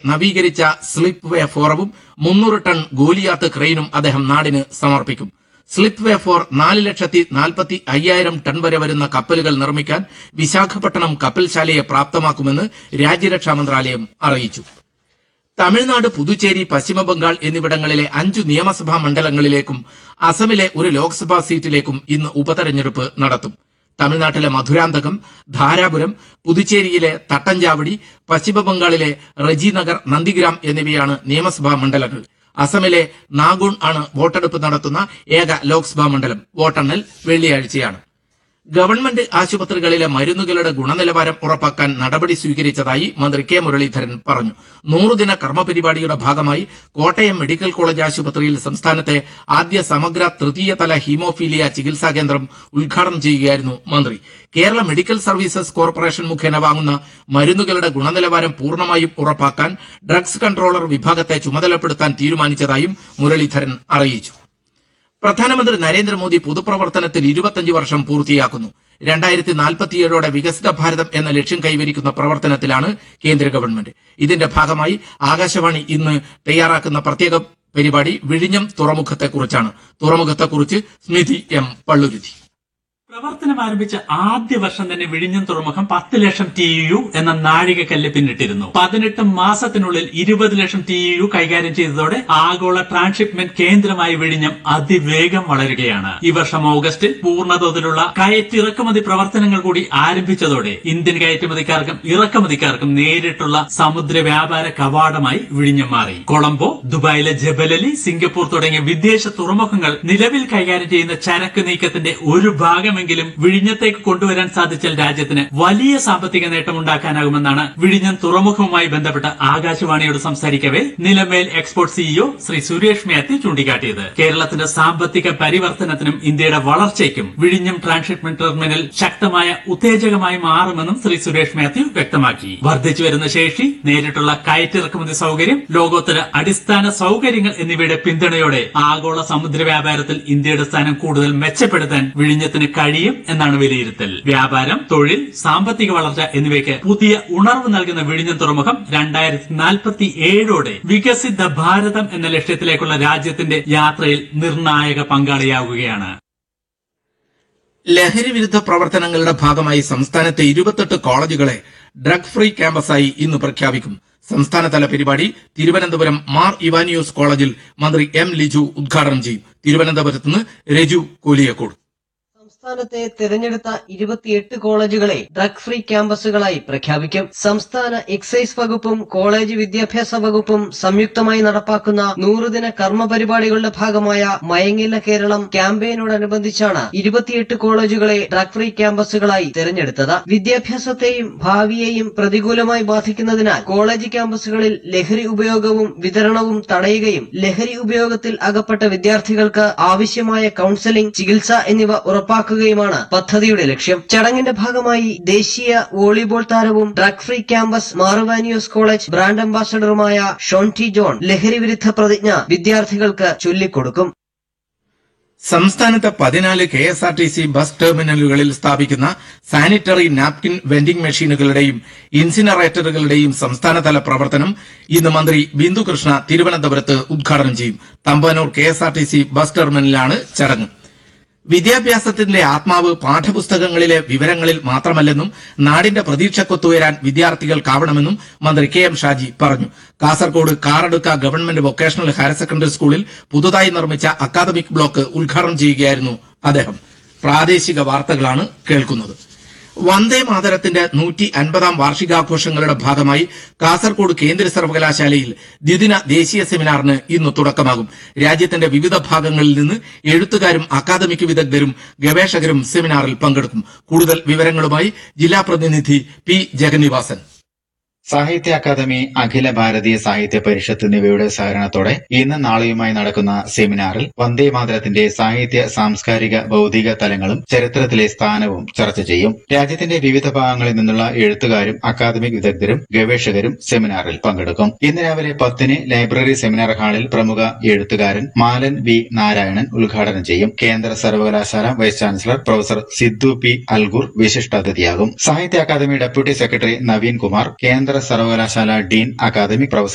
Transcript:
നവീകരിച്ച സ്ലിപ്പ് വേ ഫോറവും മുന്നൂറ് ടൺ ഗോലിയാത്ത് ക്രെയിനും അദ്ദേഹം നാടിന് സമർപ്പിക്കും സ്ലിപ്പ് വേ ഫോർ നാല് ലക്ഷത്തി നാൽപ്പത്തി അയ്യായിരം ടൺ വരെ വരുന്ന കപ്പലുകൾ നിർമ്മിക്കാൻ വിശാഖപട്ടണം കപ്പൽശാലയെ പ്രാപ്തമാക്കുമെന്ന് രാജ്യരക്ഷാ മന്ത്രാലയം അറിയിച്ചു തമിഴ്നാട് പുതുച്ചേരി പശ്ചിമബംഗാൾ എന്നിവിടങ്ങളിലെ അഞ്ചു നിയമസഭാ മണ്ഡലങ്ങളിലേക്കും അസമിലെ ഒരു ലോക്സഭാ സീറ്റിലേക്കും ഇന്ന് ഉപതെരഞ്ഞെടുപ്പ് നടത്തും തമിഴ്നാട്ടിലെ മധുരാന്തകം ധാരാപുരം പുതുച്ചേരിയിലെ തട്ടഞ്ചാവടി പശ്ചിമബംഗാളിലെ റജിനഗർ നന്ദിഗ്രാം എന്നിവയാണ് നിയമസഭാ മണ്ഡലങ്ങൾ അസമിലെ നാഗൂൺ ആണ് വോട്ടെടുപ്പ് നടത്തുന്ന ഏക ലോക്സഭാ മണ്ഡലം വോട്ടെണ്ണൽ വെള്ളിയാഴ്ചയാണ് ഗവൺമെന്റ് ആശുപത്രികളിലെ മരുന്നുകളുടെ ഗുണനിലവാരം ഉറപ്പാക്കാൻ നടപടി സ്വീകരിച്ചതായി മന്ത്രി കെ മുരളീധരൻ പറഞ്ഞു നൂറുദിന കർമ്മപരിപാടിയുടെ ഭാഗമായി കോട്ടയം മെഡിക്കൽ കോളേജ് ആശുപത്രിയിൽ സംസ്ഥാനത്തെ ആദ്യ സമഗ്ര തൃതീയതല ഹീമോഫീലിയ ചികിത്സാ കേന്ദ്രം ഉദ്ഘാടനം ചെയ്യുകയായിരുന്നു മന്ത്രി കേരള മെഡിക്കൽ സർവീസസ് കോർപ്പറേഷൻ മുഖേന വാങ്ങുന്ന മരുന്നുകളുടെ ഗുണനിലവാരം പൂർണ്ണമായും ഉറപ്പാക്കാൻ ഡ്രഗ്സ് കൺട്രോളർ വിഭാഗത്തെ ചുമതലപ്പെടുത്താൻ തീരുമാനിച്ചതായും മുരളീധരൻ അറിയിച്ചു പ്രധാനമന്ത്രി നരേന്ദ്രമോദി പൊതുപ്രവർത്തനത്തിൽ ഇരുപത്തഞ്ച് വർഷം പൂർത്തിയാക്കുന്നു രണ്ടായിരത്തി നാൽപ്പത്തിയേഴോടെ വികസിത ഭാരതം എന്ന ലക്ഷ്യം കൈവരിക്കുന്ന പ്രവർത്തനത്തിലാണ് കേന്ദ്ര ഗവൺമെന്റ് ഇതിന്റെ ഭാഗമായി ആകാശവാണി ഇന്ന് തയ്യാറാക്കുന്ന പ്രത്യേക പരിപാടി വിഴിഞ്ഞം തുറമുഖത്തെക്കുറിച്ചാണ് തുറമുഖത്തെക്കുറിച്ച് സ്മിതി എം പള്ളുരുതി പ്രവർത്തനം ആരംഭിച്ച ആദ്യ വർഷം തന്നെ വിഴിഞ്ഞം തുറമുഖം പത്ത് ലക്ഷം ടി യു എന്ന നാഴികക്കല്ല് പിന്നിട്ടിരുന്നു പതിനെട്ട് മാസത്തിനുള്ളിൽ ഇരുപത് ലക്ഷം ടി യു കൈകാര്യം ചെയ്തതോടെ ആഗോള ട്രാൻസ്ഷിപ്മെന്റ് കേന്ദ്രമായി വിഴിഞ്ഞം അതിവേഗം വളരുകയാണ് ഈ വർഷം ഓഗസ്റ്റിൽ പൂർണ്ണതോതിലുള്ള കയറ്റിറക്കുമതി പ്രവർത്തനങ്ങൾ കൂടി ആരംഭിച്ചതോടെ ഇന്ത്യൻ കയറ്റുമതിക്കാർക്കും ഇറക്കുമതിക്കാർക്കും നേരിട്ടുള്ള സമുദ്ര വ്യാപാര കവാടമായി വിഴിഞ്ഞം മാറി കൊളംബോ ദുബായിലെ ജബലലി സിംഗപ്പൂർ തുടങ്ങിയ വിദേശ തുറമുഖങ്ങൾ നിലവിൽ കൈകാര്യം ചെയ്യുന്ന ചരക്ക് നീക്കത്തിന്റെ ഒരു ഭാഗമെങ്കിലും വിഴിഞ്ഞത്തേക്ക് കൊണ്ടുവരാൻ സാധിച്ചാൽ രാജ്യത്തിന് വലിയ സാമ്പത്തിക നേട്ടമുണ്ടാക്കാനാകുമെന്നാണ് വിഴിഞ്ഞം തുറമുഖവുമായി ബന്ധപ്പെട്ട് ആകാശവാണിയോട് സംസാരിക്കവേ Nilamel export CEO Shri Suresh Mathew ചൂണ്ടിക്കാട്ടിയത് കേരളത്തിന്റെ സാമ്പത്തിക പരിവർത്തനത്തിനും ഇന്ത്യയുടെ വളർച്ചയ്ക്കും വിഴിഞ്ഞം ട്രാൻസ്ഷിപ്മെന്റ് ടെർമിനൽ ശക്തമായ ഉത്തേജകമായി മാറുമെന്നും ശ്രീ സുരേഷ് മാത്യു വ്യക്തമാക്കി വർദ്ധിച്ചു വരുന്ന ശേഷി നേരിട്ടുള്ള കയറ്റിറക്കുമതി സൗകര്യം ലോകോത്തര അടിസ്ഥാന സൗകര്യങ്ങൾ എന്നിവയുടെ പിന്തുണയോടെ ആഗോള സമുദ്ര വ്യാപാരത്തിൽ ഇന്ത്യയുടെ സ്ഥാനം കൂടുതൽ മെച്ചപ്പെടുത്താൻ വിഴിഞ്ഞത്തിന് കഴിയും എന്നാണ് വിലയിരുത്തൽ വ്യാപാരം തൊഴിൽ സാമ്പത്തിക വളർച്ച എന്നിവയ്ക്ക് പുതിയ ഉണർവ് നൽകുന്ന വിഴിഞ്ഞം തുറമുഖം രണ്ടായിരത്തി നാൽപ്പത്തി ഏഴോടെ വികസിത ഭാരതം എന്ന ലക്ഷ്യത്തിലേക്കുള്ള രാജ്യത്തിന്റെ യാത്രയിൽ നിർണായക പങ്കാളിയാവുകയാണ് ലഹരി വിരുദ്ധ പ്രവർത്തനങ്ങളുടെ ഭാഗമായി സംസ്ഥാനത്തെ ഇരുപത്തെട്ട് കോളേജുകളെ ഡ്രഗ് ഫ്രീ ക്യാമ്പസായി ഇന്ന് പ്രഖ്യാപിക്കും സംസ്ഥാനതല പരിപാടി തിരുവനന്തപുരം മാർ ഇവാനിയോസ് കോളേജിൽ മന്ത്രി എം ലിജു ഉദ്ഘാടനം ചെയ്യും തിരുവനന്തപുരത്ത് നിന്ന് രജു കോലിയക്കോട് സംസ്ഥാനത്തെ തിരഞ്ഞെടുത്ത ഇരുപത്തിയെട്ട് കോളേജുകളെ ഡ്രഗ് ഫ്രീ ക്യാമ്പസുകളായി പ്രഖ്യാപിക്കും സംസ്ഥാന എക്സൈസ് വകുപ്പും കോളേജ് വിദ്യാഭ്യാസ വകുപ്പും സംയുക്തമായി നടപ്പാക്കുന്ന നൂറുദിന കർമ്മ പരിപാടികളുടെ ഭാഗമായ മയങ്ങില്ല കേരളം ക്യാമ്പയിനോടനുബന്ധിച്ചാണ് ഇരുപത്തിയെട്ട് കോളേജുകളെ ഡ്രഗ് ഫ്രീ ക്യാമ്പസുകളായി തിരഞ്ഞെടുത്തത് വിദ്യാഭ്യാസത്തെയും ഭാവിയെയും പ്രതികൂലമായി ബാധിക്കുന്നതിനാൽ കോളേജ് ക്യാമ്പസുകളിൽ ലഹരി ഉപയോഗവും വിതരണവും തടയുകയും ലഹരി ഉപയോഗത്തിൽ അകപ്പെട്ട വിദ്യാർത്ഥികൾക്ക് ആവശ്യമായ കൌൺസലിംഗ് ചികിത്സ എന്നിവ ഉറപ്പാക്കുകയുമാണ് പദ്ധതിയുടെ ലക്ഷ്യം ചടങ്ങിന്റെ ഭാഗമായി ദേശീയ വോളിബോൾ താരവും ഡ്രഗ് ഫ്രീ ക്യാമ്പസ് മാറുവാനിയോസ് കോളേജ് ബ്രാൻഡ് അംബാസഡറുമായ ഷോൺ ടി ജോൺ ലഹരി വിരുദ്ധ പ്രതിജ്ഞ വിദ്യാർത്ഥികൾക്ക് ചൊല്ലിക്കൊടുക്കും സംസ്ഥാനത്തെ പതിനാല് K S R T C bus ടെർമിനലുകളിൽ സ്ഥാപിക്കുന്ന സാനിറ്ററി നാപ്കിൻ വെൻഡിംഗ് മെഷീനുകളുടെയും ഇൻസിനറേറ്ററുകളുടെയും സംസ്ഥാനതല പ്രവർത്തനം ഇന്ന് മന്ത്രി ബിന്ദു കൃഷ്ണ തിരുവനന്തപുരത്ത് ഉദ്ഘാടനം ചെയ്യും Thampanoor K S R T C bus ടെർമിനലാണ് ചടങ്ങ് വിദ്യാഭ്യാസത്തിന്റെ ആത്മാവ് പാഠപുസ്തകങ്ങളിലെ വിവരങ്ങളിൽ മാത്രമല്ലെന്നും നാടിന്റെ പ്രതീക്ഷക്കൊത്തുയരാൻ വിദ്യാർത്ഥികൾക്കാവണമെന്നും മന്ത്രി കെ എം ഷാജി പറഞ്ഞു Kasaragod Karadukka government vocational higher secondary സ്കൂളിൽ പുതുതായി നിർമ്മിച്ച അക്കാദമിക് ബ്ലോക്ക് ഉദ്ഘാടനം ചെയ്യുകയായിരുന്നു അദ്ദേഹം പ്രാദേശിക വാർത്തകളാണ് കേൾക്കുന്നത് വന്ദേ മാതരത്തിന്റെ നൂറ്റി അൻപതാം വാർഷികാഘോഷങ്ങളുടെ ഭാഗമായി കാസർകോട് കേന്ദ്ര സർവകലാശാലയിൽ ദ്വിദിന ദേശീയ സെമിനാറിന് ഇന്ന് തുടക്കമാകും രാജ്യത്തിന്റെ വിവിധ ഭാഗങ്ങളിൽ നിന്ന് എഴുത്തുകാരും അക്കാദമിക് വിദഗ്ധരും ഗവേഷകരും സെമിനാറിൽ പങ്കെടുക്കും കൂടുതൽ വിവരങ്ങളുമായി ജില്ലാ പ്രതിനിധി പി ജഗന്നിവാസൻ സാഹിത്യ അക്കാദമി അഖില ഭാരതീയ സാഹിത്യ പരിഷത്ത് എന്നിവയുടെ സഹകരണത്തോടെ ഇന്ന് നാളെയുമായി നടക്കുന്ന സെമിനാറിൽ വന്ദേ മാതരത്തിന്റെ സാഹിത്യ സാംസ്കാരിക ഭൗതിക തലങ്ങളും ചരിത്രത്തിലെ സ്ഥാനവും ചർച്ച ചെയ്യും രാജ്യത്തിന്റെ വിവിധ ഭാഗങ്ങളിൽ നിന്നുള്ള എഴുത്തുകാരും അക്കാദമിക് വിദഗ്ധരും ഗവേഷകരും സെമിനാറിൽ പങ്കെടുക്കും ഇന്ന് രാവിലെ പത്തിന് ലൈബ്രറി സെമിനാർ ഹാളിൽ പ്രമുഖ എഴുത്തുകാരൻ മാലൻ വി നാരായണൻ ഉദ്ഘാടനം ചെയ്യും കേന്ദ്ര സർവകലാശാല vice chancellor professor Siddu P Algur വിശിഷ്ടാതിഥിയാകും സാഹിത്യ അക്കാദമി ഡെപ്യൂട്ടി സെക്രട്ടറി നവീൻ കുമാർ കേന്ദ്ര സർവകലാശാല ഡീൻ അക്കാദമിക് പ്രൊഫസർ